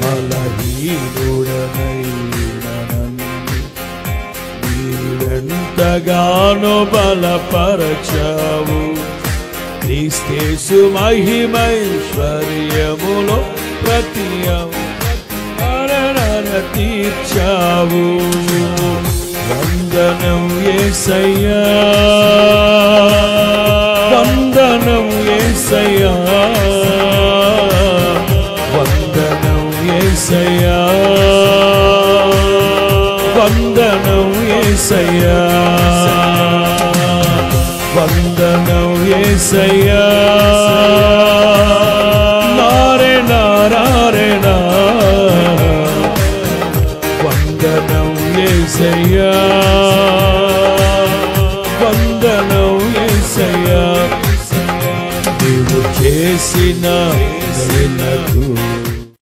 బలహీనుడనైన నన్ను నీవెంతగానో బలపరచావు క్రీస్తేసు మహిమైశ్వర్యములో ప్రతియం మరణన తీర్చావు వందనం ఏసయ్యా వందనం ఏసయ్యా వందనం ఏసయ్యా వందనం ఏసయ్యా వందనం ఏసయ్యా నారే నారే నా వందనం ఏసయ్యా వందనం ఏసయ్యా నీవు చేసిన